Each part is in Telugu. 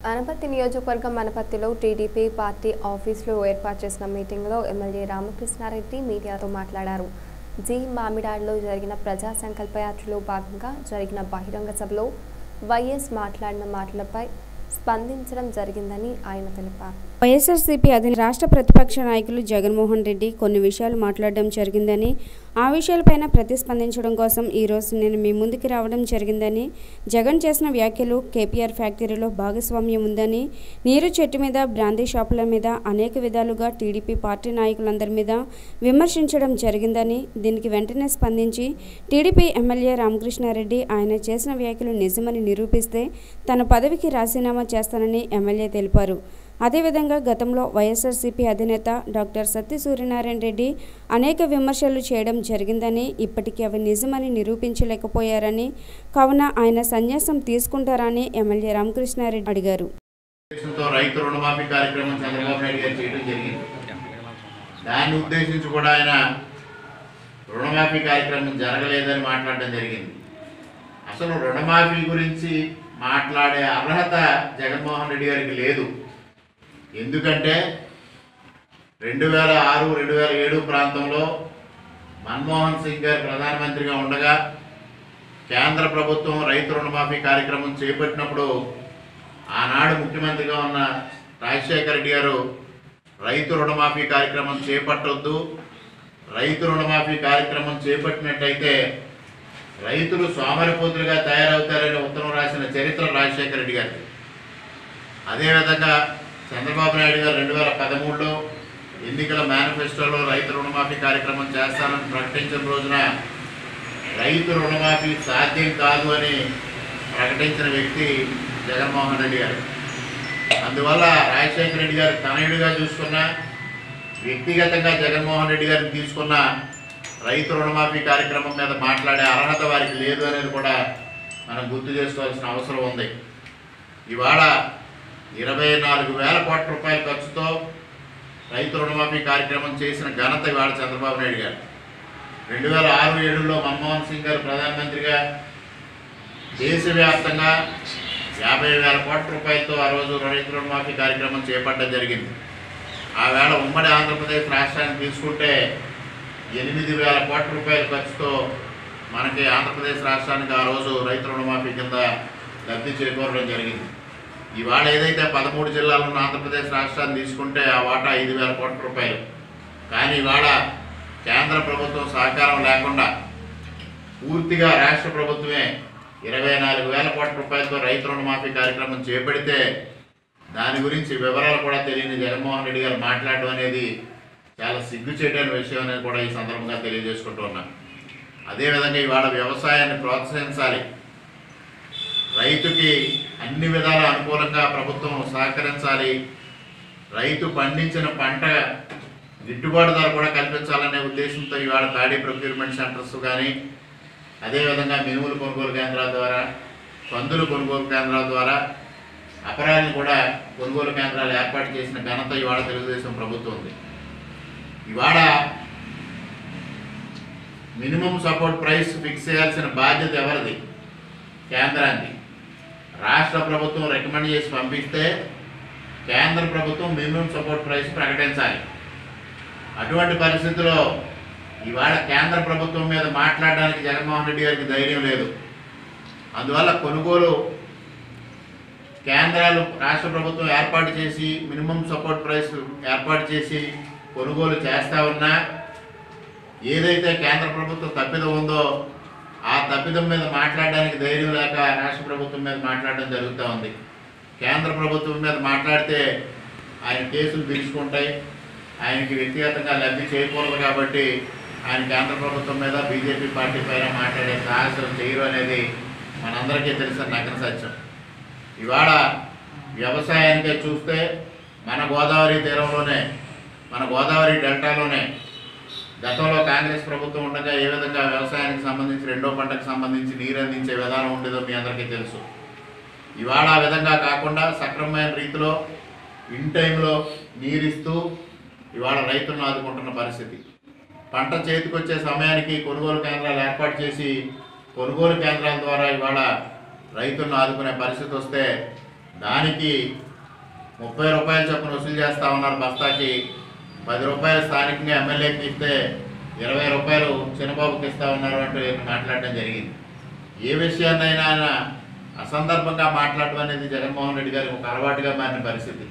అనపత్తి నియోజకవర్గం అనపత్తిలో టీడీపీ పార్టీ ఆఫీసులో ఏర్పాటు చేసిన మీటింగ్లో ఎమ్మెల్యే రామకృష్ణారెడ్డి మీడియాతో మాట్లాడారు జీ మామిడాడ్లో జరిగిన ప్రజా సంకల్ప యాత్రలో భాగంగా జరిగిన బహిరంగ సభలో వైఎస్ మాట్లాడిన మాటలపై స్పందించడం జరిగిందని ఆయన తెలిపారు వైఎస్ఆర్సీపీ అధిన రాష్ట్ర ప్రతిపక్ష నాయకులు జగన్మోహన్ రెడ్డి కొన్ని విషయాలు మాట్లాడడం జరిగిందని ఆ విషయాలపైన ప్రతిస్పందించడం కోసం ఈరోజు నేను మీ ముందుకు రావడం జరిగిందని జగన్ చేసిన వ్యాఖ్యలు కేపీఆర్ ఫ్యాక్టరీలో భాగస్వామ్యం ఉందని నీరు చెట్టు మీద బ్రాందీ షాపుల మీద అనేక విధాలుగా టీడీపీ పార్టీ నాయకులందరి మీద విమర్శించడం జరిగిందని దీనికి వెంటనే స్పందించి టీడీపీ ఎమ్మెల్యే రామకృష్ణారెడ్డి ఆయన చేసిన వ్యాఖ్యలు నిజమని నిరూపిస్తే తన పదవికి రాజీనామా చేస్తానని ఎమ్మెల్యే తెలిపారు అదేవిధంగా గతంలో వైఎస్ఆర్సీపీ అధినేత డాక్టర్ సత్య సూర్యనారాయణ రెడ్డి అనేక విమర్శలు చేయడం జరిగిందని ఇప్పటికీ అవి నిజమని నిరూపించలేకపోయారని కావున ఆయన సన్యాసం తీసుకుంటారని ఎమ్మెల్యే రామకృష్ణారెడ్డి అడిగారు ఉద్దేశంతో రైతు రుణమాఫీ కార్యక్రమం చంద్రబాబు నాయుడు గారు చేయడం జరిగింది దాన్ని ఉద్దేశించి కూడా ఆయన రుణమాఫీ కార్యక్రమం జరగలేదని మాట్లాడడం జరిగింది అసలు రుణమాఫీ గురించి మాట్లాడే అర్హత జగన్మోహన్ రెడ్డి గారికి లేదు ఎందుకంటే రెండు వేల ఆరు రెండు వేల ఏడు ప్రాంతంలో మన్మోహన్ సింగ్ గారు ప్రధానమంత్రిగా ఉండగా కేంద్ర ప్రభుత్వం రైతు రుణమాఫీ కార్యక్రమం చేపట్టినప్పుడు ఆనాడు ముఖ్యమంత్రిగా ఉన్న రాజశేఖర రెడ్డి గారు రైతు రుణమాఫీ కార్యక్రమం చేపట్టొద్దు రైతు రుణమాఫీ కార్యక్రమం చేపట్టినట్టయితే రైతులు సోమరిపోతులుగా తయారవుతారని ఉత్తరం రాసిన చరిత్ర రాజశేఖర రెడ్డి గారికి అదేవిధంగా చంద్రబాబు నాయుడు గారు రెండు వేల పదమూడులో ఎన్నికల మేనిఫెస్టోలో రైతు రుణమాఫీ కార్యక్రమం చేస్తానని ప్రకటించిన రోజున రైతు రుణమాఫీ సాధ్యం కాదు అని ప్రకటించిన వ్యక్తి జగన్మోహన్ రెడ్డి గారు అందువల్ల రాజశేఖర రెడ్డి గారు తనయుడిగా చూసుకున్న వ్యక్తిగతంగా జగన్మోహన్ రెడ్డి గారిని తీసుకున్న రైతు రుణమాఫీ కార్యక్రమం మీద మాట్లాడే అర్హత వారికి లేదు అనేది కూడా మనం గుర్తు చేసుకోవాల్సిన అవసరం ఉంది ఇవాళ ఇరవై నాలుగు వేల కోట్ల రూపాయల ఖర్చుతో రైతు రుణమాఫీ కార్యక్రమం చేసిన ఘనత ఇవాళ చంద్రబాబు నాయుడు గారు రెండు వేల ఆరు ఏడులో మన్మోహన్ సింగ్ గారు ప్రధానమంత్రిగా దేశవ్యాప్తంగా యాభై వేల కోట్ల రూపాయలతో ఆ రోజు రైతు రుణమాఫీ కార్యక్రమం చేపట్టడం జరిగింది ఆ వేళ ఉమ్మడి ఆంధ్రప్రదేశ్ రాష్ట్రాన్ని తీసుకుంటే ఎనిమిది వేల కోట్ల రూపాయల ఖర్చుతో మనకి ఆంధ్రప్రదేశ్ రాష్ట్రానికి ఆ రోజు రైతు రుణమాఫీ కింద లబ్ధి చేకూరడం జరిగింది ఇవాళ ఏదైతే పదమూడు జిల్లాలు ఉన్న ఆంధ్రప్రదేశ్ రాష్ట్రాన్ని తీసుకుంటే ఆ వాటా ఐదు వేల కోట్ల రూపాయలు కానీ ఇవాళ కేంద్ర ప్రభుత్వం సహకారం లేకుండా పూర్తిగా రాష్ట్ర ప్రభుత్వమే ఇరవై నాలుగు వేల కోట్ల రూపాయలతో రైతు రుణమాఫీ కార్యక్రమం చేపడితే దాని గురించి వివరాలు కూడా తెలియని జగన్మోహన్ రెడ్డి గారు మాట్లాడడం అనేది చాలా సిగ్గుచేటైన విషయం అనేది కూడా ఈ సందర్భంగా తెలియజేసుకుంటూ ఉన్నాను అదేవిధంగా ఇవాళ వ్యవసాయాన్ని ప్రోత్సహించాలి రైతుకి అన్ని విధాల అనుకూలంగా ప్రభుత్వం సహకరించాలి రైతు పండించిన పంట గిట్టుబాటు ధర కూడా కల్పించాలనే ఉద్దేశంతో ఇవాళ ప్యాడీ ప్రొక్యూర్మెంట్ సెంటర్స్ కానీ అదేవిధంగా మినుములు కొనుగోలు కేంద్రాల ద్వారా కందులు కొనుగోలు కేంద్రాల ద్వారా అపరాలను కూడా కొనుగోలు కేంద్రాలు ఏర్పాటు చేసిన ఘనత ఇవాళ తెలుగుదేశం ప్రభుత్వం ఉంది ఇవాళ మినిమం సపోర్ట్ ప్రైస్ ఫిక్స్ చేయాల్సిన బాధ్యత ఎవరిది కేంద్రానికి రాష్ట్ర ప్రభుత్వం రికమెండ్ చేసి పంపిస్తే కేంద్ర ప్రభుత్వం మినిమం సపోర్ట్ ప్రైస్ ప్రకటించాలి అటువంటి పరిస్థితిలో ఇవాళ కేంద్ర ప్రభుత్వం మీద మాట్లాడడానికి జగన్మోహన్ రెడ్డి గారికి ధైర్యం లేదు అందువల్ల కొనుగోలు కేంద్రాలు రాష్ట్ర ప్రభుత్వం ఏర్పాటు చేసి మినిమం సపోర్ట్ ప్రైస్ ఏర్పాటు చేసి కొనుగోలు చేస్తా ఉన్నా ఏదైతే కేంద్ర ప్రభుత్వం తప్పిదం ఉందో ఆ తప్పిదం మీద మాట్లాడడానికి ధైర్యం లేక రాష్ట్ర ప్రభుత్వం మీద మాట్లాడడం జరుగుతూ ఉంది కేంద్ర ప్రభుత్వం మీద మాట్లాడితే ఆయన కేసులు పిలుచుకుంటాయి ఆయనకి వ్యక్తిగతంగా లబ్ధి చేయకూడదు కాబట్టి ఆయన కేంద్ర ప్రభుత్వం మీద బీజేపీ పార్టీ పైన మాట్లాడే సాహసం చేయరు అనేది మనందరికీ తెలిసిన నగ్న సత్యం ఇవాళ వ్యవసాయానికే చూస్తే మన గోదావరి తీరంలోనే మన గోదావరి డెల్టాలోనే గతంలో కాంగ్రెస్ ప్రభుత్వం ఉండగా ఏ విధంగా వ్యవసాయానికి సంబంధించి రెండో పంటకు సంబంధించి నీరు అందించే విధానం ఉండేదో మీ అందరికీ తెలుసు ఇవాళ ఆ విధంగా కాకుండా సక్రమమైన రీతిలో ఇన్ టైంలో నీరిస్తూ ఇవాళ రైతులను ఆదుకుంటున్న పరిస్థితి పంట చేతికొచ్చే సమయానికి కొనుగోలు కేంద్రాలు ఏర్పాటు చేసి కొనుగోలు కేంద్రాల ద్వారా ఇవాళ రైతులను ఆదుకునే పరిస్థితి వస్తే దానికి ముప్పై రూపాయలు చొప్పున వసూలు చేస్తా ఉన్నారు బస్తాకి పది రూపాయలు స్థానికంగా ఎమ్మెల్యేకి ఇస్తే ఇరవై రూపాయలు చిన్నబాబుకి ఇస్తా ఉన్నారు అంటూ ఈయన మాట్లాడడం జరిగింది ఏ విషయాన్నైనా ఆయన అసందర్భంగా మాట్లాడడం అనేది జగన్మోహన్ రెడ్డి గారికి ఒక అలవాటుగా మారిన పరిస్థితి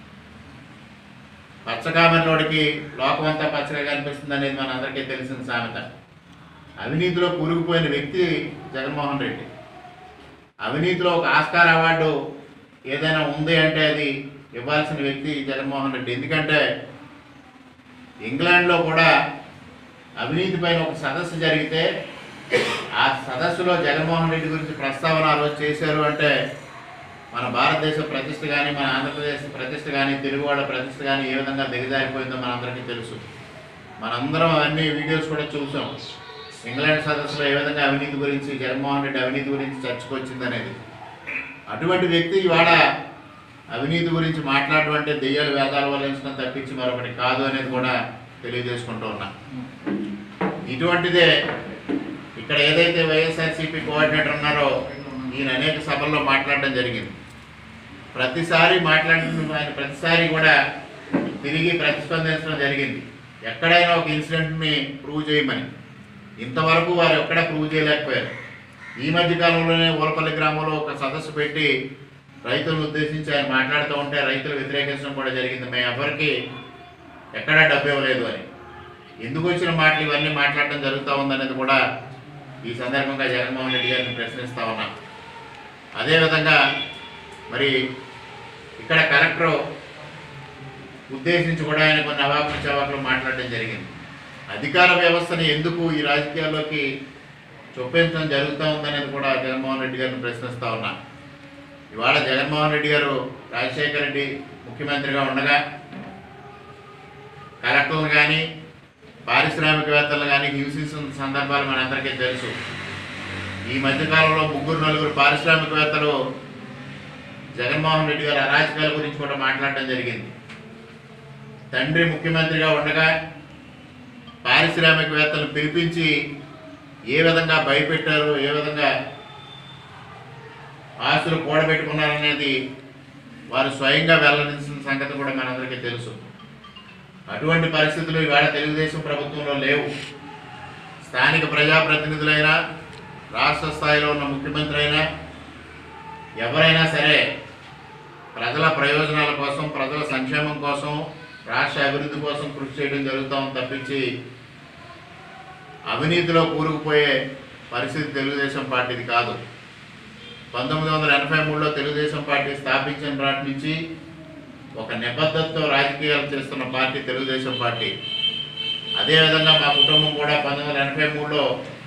పచ్చకామెలోడికి లోకమంతా పచ్చగా కనిపిస్తుంది అనేది మన అందరికీ తెలిసిన సామెత అవినీతిలో కూరుకుపోయిన వ్యక్తి జగన్మోహన్ రెడ్డి అవినీతిలో ఒక ఆస్కార్ అవార్డు ఏదైనా ఉంది అంటే అది ఇవ్వాల్సిన వ్యక్తి జగన్మోహన్ రెడ్డి ఎందుకంటే ఇంగ్లాండ్లో కూడా అవినీతి పైన ఒక సదస్సు జరిగితే ఆ సదస్సులో జగన్మోహన్ రెడ్డి గురించి ప్రస్తావన ఆ రోజు చేశారు అంటే మన భారతదేశ ప్రతిష్ట కానీ మన ఆంధ్రప్రదేశ్ ప్రతిష్ట కానీ తెలుగు వాళ్ళ ప్రతిష్ట కానీ ఏ విధంగా దిగజారిపోయిందో మనందరికీ తెలుసు మనందరం అన్ని వీడియోస్ కూడా చూసాం ఇంగ్లాండ్ సదస్సులో ఏ విధంగా అవినీతి గురించి జగన్మోహన్ రెడ్డి అవినీతి గురించి చర్చకు వచ్చిందనేది అటువంటి వ్యక్తి ఇవాళ అవినీతి గురించి మాట్లాడడం అంటే దెయ్యాలు వేదాల వల్లించడం తప్పించి మరొకటి కాదు అనేది కూడా తెలియజేసుకుంటూ ఉన్నా ఇటువంటిదే ఇక్కడ ఏదైతే వైఎస్ఆర్సీపీ కోఆర్డినేటర్ ఉన్నారో ఈయన అనేక సభల్లో మాట్లాడడం జరిగింది ప్రతిసారి మాట్లాడిన ఆయన ప్రతిసారి కూడా తిరిగి ప్రతిస్పందించడం జరిగింది ఎక్కడైనా ఒక ఇన్సిడెంట్ని ప్రూవ్ చేయమని ఇంతవరకు వారు ఎక్కడ ప్రూవ్ చేయలేకపోయారు ఈ మధ్య కాలంలోనే ఊలపల్లి గ్రామంలో ఒక సదస్సు పెట్టి రైతులను ఉద్దేశించి ఆయన మాట్లాడుతూ ఉంటే రైతులు వ్యతిరేకించడం కూడా జరిగింది మేము ఎవరికి ఎక్కడా డబ్బు ఇవ్వలేదు అని ఎందుకు వచ్చిన మాటలు ఇవన్నీ మాట్లాడడం జరుగుతూ ఉందనేది కూడా ఈ సందర్భంగా జగన్మోహన్ రెడ్డి గారిని ప్రశ్నిస్తా ఉన్నా అదేవిధంగా మరి ఇక్కడ కలెక్టర్ ఉద్దేశించి కూడా ఆయన కొన్ని అవాకులు చవాకులు మాట్లాడడం జరిగింది అధికార వ్యవస్థని ఎందుకు ఈ రాజకీయాల్లోకి చొప్పించడం జరుగుతూ ఉందనేది కూడా జగన్మోహన్ రెడ్డి గారిని ప్రశ్నిస్తా ఉన్నా ఇవాళ జగన్మోహన్ రెడ్డి గారు రాజశేఖర రెడ్డి ముఖ్యమంత్రిగా ఉండగా కలెక్టర్లు కానీ పారిశ్రామికవేత్తలు కానీ హింసించిన సందర్భాలు మనందరికీ తెలుసు ఈ మధ్యకాలంలో ముగ్గురు నలుగురు పారిశ్రామికవేత్తలు జగన్మోహన్ రెడ్డి గారి అరాచకాల గురించి కూడా మాట్లాడడం జరిగింది తండ్రి ముఖ్యమంత్రిగా ఉండగా పారిశ్రామికవేత్తలను పిలిపించి ఏ విధంగా భయపెట్టారు ఏ విధంగా ఆస్తులు కూడబెట్టుకున్నారనేది వారు స్వయంగా వెల్లడించిన సంగతి కూడా మనందరికీ తెలుసు అటువంటి పరిస్థితులు ఇవాళ తెలుగుదేశం ప్రభుత్వంలో లేవు స్థానిక ప్రజాప్రతినిధులైనా రాష్ట్ర స్థాయిలో ఉన్న ముఖ్యమంత్రి అయినా ఎవరైనా సరే ప్రజల ప్రయోజనాల కోసం ప్రజల సంక్షేమం కోసం రాష్ట్ర అభివృద్ధి కోసం కృషి చేయడం జరుగుతాం తప్పించి అవినీతిలో కూరుకుపోయే పరిస్థితి తెలుగుదేశం పార్టీది కాదు పంతొమ్మిది వందల ఎనభై మూడులో తెలుగుదేశం పార్టీ స్థాపించిన నాటి నుంచి ఒక నిబద్ధతతో రాజకీయాలు చేస్తున్న పార్టీ తెలుగుదేశం పార్టీ అదేవిధంగా మా కుటుంబం కూడా పంతొమ్మిది వందల ఎనభై మూడులో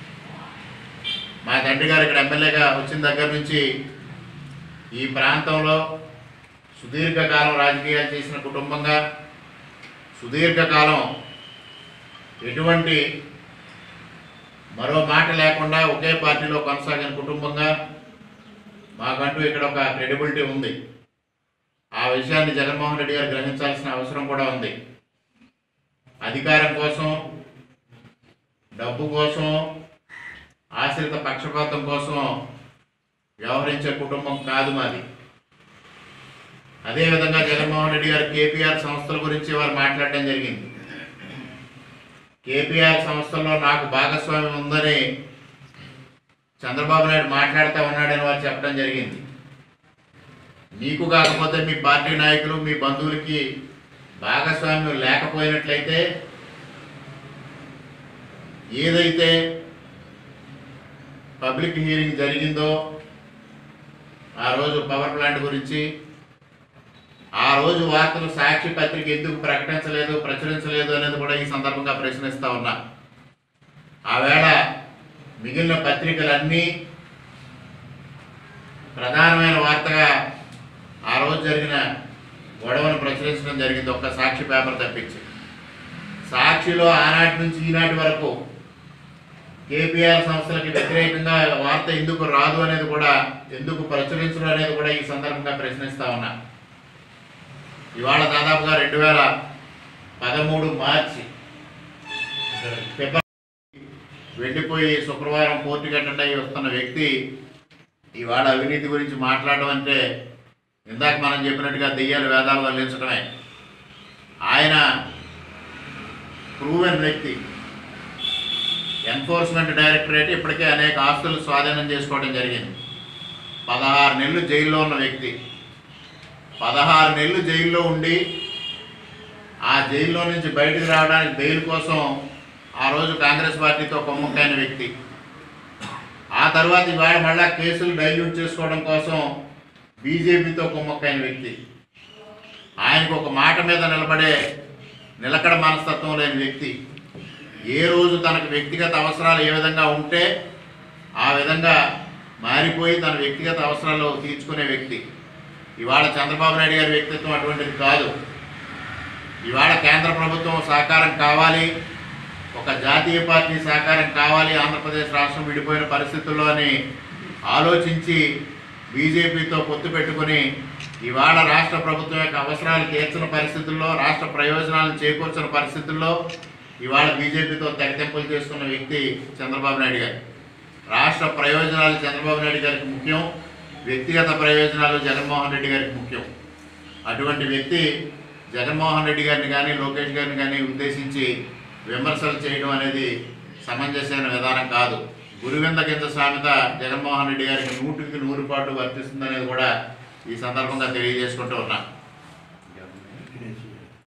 మా తండ్రి గారు ఇక్కడ ఎమ్మెల్యేగా వచ్చిన దగ్గర నుంచి ఈ ప్రాంతంలో సుదీర్ఘకాలం రాజకీయాలు చేసిన కుటుంబంగా సుదీర్ఘకాలం ఎటువంటి మరో మాట లేకుండా ఒకే పార్టీలో కొనసాగిన కుటుంబంగా మాకంటూ ఇక్కడ ఒక క్రెడిబిలిటీ ఉంది ఆ విషయాన్ని జగన్మోహన్ రెడ్డి గారు గ్రహించాల్సిన అవసరం కూడా ఉంది అధికారం కోసం డబ్బు కోసం ఆశ్రిత పక్షపాతం కోసం వ్యవహరించే కుటుంబం కాదు మాది అదేవిధంగా జగన్మోహన్ రెడ్డి గారు కేపీఆర్ సంస్థల గురించి వారు మాట్లాడడం జరిగింది కేపీఆర్ సంస్థల్లో నాకు భాగస్వామ్యం ఉందని చంద్రబాబు నాయుడు మాట్లాడుతూ ఉన్నాడని వారు చెప్పడం జరిగింది మీకు కాకపోతే మీ పార్టీ నాయకులు మీ బంధువులకి భాగస్వామ్యం లేకపోయినట్లయితే ఏదైతే పబ్లిక్ హియరింగ్ జరిగిందో ఆ రోజు పవర్ ప్లాంట్ గురించి ఆ రోజు వార్తలు సాక్షి పత్రిక ఎందుకు ప్రకటించలేదు ప్రచురించలేదు అనేది కూడా ఈ సందర్భంగా ప్రశ్నిస్తా ఉన్నా ఆవేళ మిగిలిన పత్రికలన్నీ ప్రధానమైన వార్తగా ఆ రోజు జరిగిన గొడవను ప్రచురించడం జరిగింది ఒక్క సాక్షి పేపర్ తప్పించి సాక్షిలో ఆనాటి నుంచి ఈనాటి వరకు కేపీఆర్ సంస్థలకి వ్యతిరేకంగా వార్త ఎందుకు రాదు అనేది కూడా ఎందుకు ప్రచురించడం అనేది కూడా ఈ సందర్భంగా ప్రశ్నిస్తా ఉన్నా ఇవాళ దాదాపుగా రెండు వేల పదమూడు మార్చి ఫిబ్రవరి వెళ్ళిపోయి శుక్రవారం కోర్టుకి అటెండ్ అయ్యి వస్తున్న వ్యక్తి ఇవాళ అవినీతి గురించి మాట్లాడడం అంటే ఇందాక మనం చెప్పినట్టుగా దెయ్యాలు వేదాలు వల్లించడమే ఆయన ప్రూవెన్ వ్యక్తి ఎన్ఫోర్స్మెంట్ డైరెక్టరేట్ ఇప్పటికే అనేక ఆస్తులు స్వాధీనం చేసుకోవడం జరిగింది పదహారు నెలలు జైల్లో ఉన్న వ్యక్తి పదహారు నెలలు జైల్లో ఉండి ఆ జైల్లో నుంచి బయటకు రావడానికి బెయిల్ కోసం ఆ రోజు కాంగ్రెస్ పార్టీతో కొమ్ముక్కైన వ్యక్తి ఆ తర్వాత ఇవాళ మళ్ళా కేసులు డైల్యూట్ చేసుకోవడం కోసం బీజేపీతో కుమ్మక్కైన వ్యక్తి ఆయనకు ఒక మాట మీద నిలబడే నిలకడ మనస్తత్వం లేని వ్యక్తి ఏ రోజు తనకు వ్యక్తిగత అవసరాలు ఏ విధంగా ఉంటే ఆ విధంగా మారిపోయి తన వ్యక్తిగత అవసరాలు తీర్చుకునే వ్యక్తి ఇవాళ చంద్రబాబు నాయుడు గారి వ్యక్తిత్వం అటువంటిది కాదు ఇవాళ కేంద్ర ప్రభుత్వం సహకారం కావాలి ఒక జాతీయ పార్టీ సహకారం కావాలి ఆంధ్రప్రదేశ్ రాష్ట్రం విడిపోయిన పరిస్థితుల్లో అని ఆలోచించి బీజేపీతో పొత్తు పెట్టుకుని ఇవాళ రాష్ట్ర ప్రభుత్వం యొక్క అవసరాలు తీర్చిన పరిస్థితుల్లో రాష్ట్ర ప్రయోజనాలను చేకూర్చిన పరిస్థితుల్లో ఇవాళ బీజేపీతో తెగతెంపులు చేసుకున్న వ్యక్తి చంద్రబాబు నాయుడు గారు రాష్ట్ర ప్రయోజనాలు చంద్రబాబు నాయుడు గారికి ముఖ్యం వ్యక్తిగత ప్రయోజనాలు జగన్మోహన్ రెడ్డి గారికి ముఖ్యం అటువంటి వ్యక్తి జగన్మోహన్ రెడ్డి గారిని కానీ లోకేష్ గారిని కానీ ఉద్దేశించి విమర్శలు చేయడం అనేది సమంజసమైన విధానం కాదు గురువింద కింద సామెత జగన్మోహన్ రెడ్డి గారికి నూటికి నూరు పాటు వర్తిస్తుందనేది కూడా ఈ సందర్భంగా తెలియజేసుకుంటూ ఉన్నాం